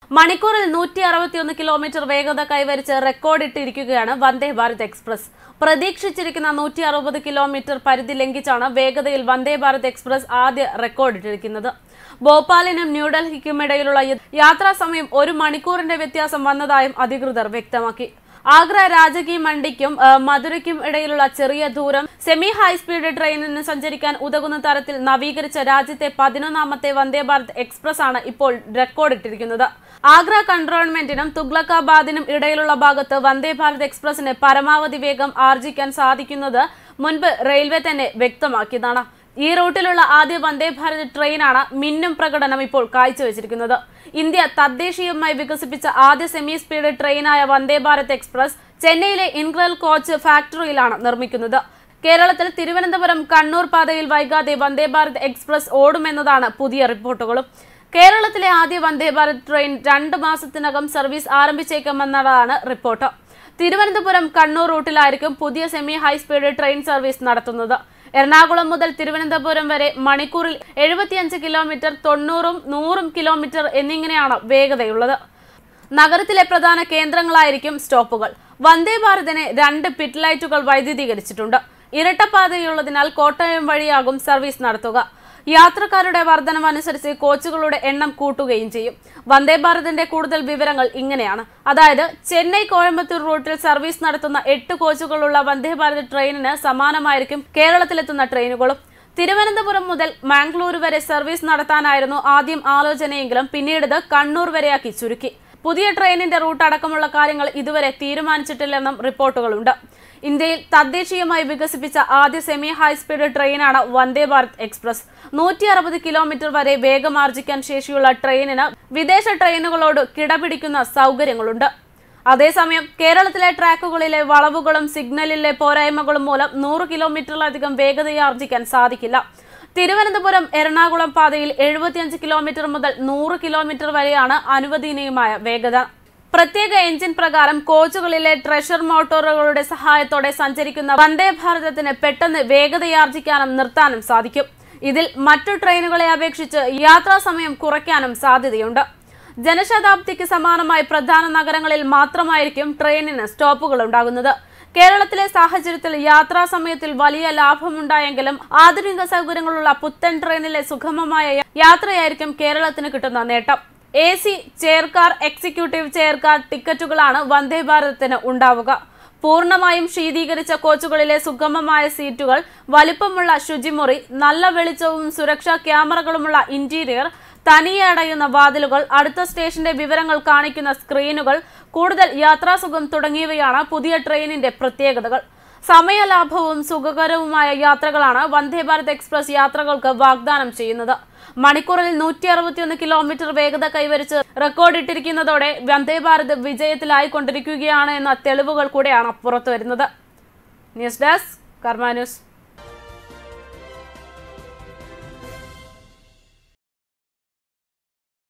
മണിക്കൂറിൽ നൂറ്റി അറുപത്തിയൊന്ന് കിലോമീറ്റർ വേഗത കൈവരിച്ച് റെക്കോർഡിട്ടിരിക്കുകയാണ് വന്ദേ ഭാരത് എക്സ്പ്രസ് പ്രതീക്ഷിച്ചിരിക്കുന്ന നൂറ്റി അറുപത് കിലോമീറ്റർ പരിധി ലംഘിച്ചാണ് വേഗതയിൽ വന്ദേ ഭാരത് എക്സ്പ്രസ് ആദ്യ റെക്കോർഡിട്ടിരിക്കുന്നത് ഭോപ്പാലിനും ന്യൂഡൽഹിക്കും ഇടയിലുള്ള യാത്രാ സമയം ഒരു മണിക്കൂറിന്റെ വ്യത്യാസം വന്നതായും അധികൃതർ വ്യക്തമാക്കി ആഗ്ര രാജകീയ മണ്ടിക്കും ആ, മധുരയ്ക്കും ഇടയിലുള്ള ചെറിയ ദൂരം സെമി ഹൈസ്പീഡ് ട്രെയിനിന് സഞ്ചരിക്കാൻ ഉതകുന്ന തരത്തിൽ നവീകരിച്ച രാജ്യത്തെ പതിനൊന്നാമത്തെ വന്ദേ ഭാരത് എക്സ്പ്രസ് ആണ് ഇപ്പോൾ റെക്കോർഡിട്ടിരിക്കുന്നത് ആഗ്ര കൺട്രോൺമെന്റിനും തുഗ്ലക്കാബാദിനും ഇടയിലുള്ള ഭാഗത്ത് വന്ദേ ഭാരത് എക്സ്പ്രസിന് പരമാവധി വേഗം ആർജിക്കാൻ സാധിക്കുന്നത് മുൻപ് റെയിൽവേ തന്നെ വ്യക്തമാക്കിയതാണ് ഈ റൂട്ടിലുള്ള ആദ്യ വന്ദേ ഭാരത് ട്രെയിനാണ് മിന്നും പ്രകടനം ഇപ്പോൾ കാഴ്ചവെച്ചിരിക്കുന്നത് ഇന്ത്യ തദ്ദേശീയമായി വികസിപ്പിച്ച ആദ്യ സെമി സ്പീഡ് ട്രെയിനായ വന്ദേ ഭാരത് എക്സ്പ്രസ് ചെന്നൈയിലെ ഇൻഗ്രൽ കോച്ച് ഫാക്ടറിയിലാണ് നിർമ്മിക്കുന്നത് കേരളത്തിൽ തിരുവനന്തപുരം കണ്ണൂർ പാതയിൽ വൈകാതെ വന്ദേ ഭാരത് എക്സ്പ്രസ് ഓടുമെന്നതാണ് പുതിയ റിപ്പോർട്ടുകളും കേരളത്തിലെ ആദ്യ വന്ദേ ഭാരത് ട്രെയിൻ രണ്ട് മാസത്തിനകം സർവീസ് ആരംഭിച്ചേക്കുമെന്നതാണ് റിപ്പോർട്ട് തിരുവനന്തപുരം കണ്ണൂർ റൂട്ടിലായിരിക്കും പുതിയ സെമി ഹൈസ്പീഡ് ട്രെയിൻ സർവീസ് നടത്തുന്നത് എറണാകുളം മുതൽ തിരുവനന്തപുരം വരെ മണിക്കൂറിൽ എഴുപത്തിയഞ്ച് കിലോമീറ്റർ തൊണ്ണൂറും നൂറും കിലോമീറ്റർ എന്നിങ്ങനെയാണ് വേഗതയുള്ളത് നഗരത്തിലെ പ്രധാന കേന്ദ്രങ്ങളായിരിക്കും സ്റ്റോപ്പുകൾ വന്ദേ ഭാരതിന് രണ്ട് പിറ്റ് ലൈറ്റുകൾ വൈദ്യുതീകരിച്ചിട്ടുണ്ട് ഇരട്ടപ്പാതയുള്ളതിനാൽ കോട്ടയം വഴിയാകും സർവീസ് നടത്തുക യാത്രക്കാരുടെ വർധനമനുസരിച്ച് കോച്ചുകളുടെ എണ്ണം കൂട്ടുകയും ചെയ്യും വന്ദേ ഭാരതിന്റെ കൂടുതൽ വിവരങ്ങൾ ഇങ്ങനെയാണ് അതായത് ചെന്നൈ കോയമ്പത്തൂർ റൂട്ടിൽ സർവീസ് നടത്തുന്ന എട്ട് കോച്ചുകളുള്ള വന്ദേ ഭാരത് ട്രെയിനിന് സമാനമായിരിക്കും കേരളത്തിലെത്തുന്ന ട്രെയിനുകളും തിരുവനന്തപുരം മുതൽ മാംഗ്ലൂർ വരെ സർവീസ് നടത്താനായിരുന്നു ആദ്യം ആലോചനയെങ്കിലും പിന്നീട് ഇത് കണ്ണൂർ വരെയാക്കി ചുരുക്കി പുതിയ ട്രെയിനിന്റെ റൂട്ട് അടക്കമുള്ള കാര്യങ്ങൾ ഇതുവരെ തീരുമാനിച്ചിട്ടില്ലെന്നും റിപ്പോർട്ടുകളുണ്ട് ഇന്ത്യയിൽ തദ്ദേശീയമായി വികസിപ്പിച്ച ആദ്യ സെമി ഹൈസ്പീഡ് ട്രെയിനാണ് വന്ദേ ഭാരത് എക്സ്പ്രസ് നൂറ്റി അറുപത് കിലോമീറ്റർ വരെ വേഗമാർജിക്കാൻ ശേഷിയുള്ള ട്രെയിനിന് വിദേശ ട്രെയിനുകളോട് കിടപിടിക്കുന്ന സൗകര്യങ്ങളുണ്ട് അതേസമയം കേരളത്തിലെ ട്രാക്കുകളിലെ വളവുകളും സിഗ്നലിലെ പോരായ്മകളും മൂലം നൂറ് കിലോമീറ്ററിലധികം വേഗതയാർജിക്കാൻ സാധിക്കില്ല തിരുവനന്തപുരം എറണാകുളം പാതയിൽ എഴുപത്തിയഞ്ച് കിലോമീറ്റർ മുതൽ നൂറ് കിലോമീറ്റർ വരെയാണ് അനുവദനീയമായ വേഗത പ്രത്യേക എഞ്ചിൻ പ്രകാരം കോച്ചുകളിലെ ട്രഷർ മോട്ടോറുകളുടെ സഹായത്തോടെ സഞ്ചരിക്കുന്ന വന്ദേ ഭാരതത്തിന് പെട്ടെന്ന് വേഗതയാർജിക്കാനും നിർത്താനും സാധിക്കും ഇതിൽ മറ്റു ട്രെയിനുകളെ അപേക്ഷിച്ച് യാത്രാ സമയം കുറയ്ക്കാനും സാധ്യതയുണ്ട് ജനശതാബ്ദിക്ക് സമാനമായി പ്രധാന നഗരങ്ങളിൽ മാത്രമായിരിക്കും ട്രെയിനിന് സ്റ്റോപ്പുകൾ ഉണ്ടാകുന്നത് കേരളത്തിലെ സാഹചര്യത്തിൽ യാത്രാ സമയത്തിൽ വലിയ ലാഭമുണ്ടായെങ്കിലും ആധുനിക സൗകര്യങ്ങളുള്ള പുത്തൻ ട്രെയിനിലെ സുഗമമായ യാത്രയായിരിക്കും കേരളത്തിന് കിട്ടുന്ന നേട്ടം A C chair car executive chair car ടിക്കറ്റുകളാണ് വന്ദേ ഭാരതത്തിന് ഉണ്ടാവുക പൂർണ്ണമായും ശീതീകരിച്ച കോച്ചുകളിലെ സുഗമമായ സീറ്റുകൾ വലിപ്പമുള്ള ശുചിമുറി നല്ല വെളിച്ചവും സുരക്ഷാ ക്യാമറകളുമുള്ള ഇന്റീരിയർ തനിയെ അടയുന്ന വാതിലുകൾ അടുത്ത സ്റ്റേഷന്റെ വിവരങ്ങൾ കാണിക്കുന്ന സ്ക്രീനുകൾ കൂടുതൽ യാത്രാസുഖം തുടങ്ങിയവയാണ് പുതിയ ട്രെയിനിന്റെ പ്രത്യേകതകൾ സമയലാഭവും സുഖകരവുമായ യാത്രകളാണ് വന്ദേ ഭാരത് എക്സ്പ്രസ് യാത്രകൾക്ക് വാഗ്ദാനം ചെയ്യുന്നത് മണിക്കൂറിൽ നൂറ്റി അറുപത്തിയൊന്ന് കിലോമീറ്റർ വേഗത കൈവരിച്ച് റെക്കോർഡിട്ടിരിക്കുന്നതോടെ വന്ദേ ഭാരത് വിജയത്തിലായിക്കൊണ്ടിരിക്കുകയാണ് എന്ന തെളിവുകൾ കൂടെയാണ് പുറത്തുവരുന്നത് ന്യൂസ് ഡെസ്ക് കർമ്മ ന്യൂസ്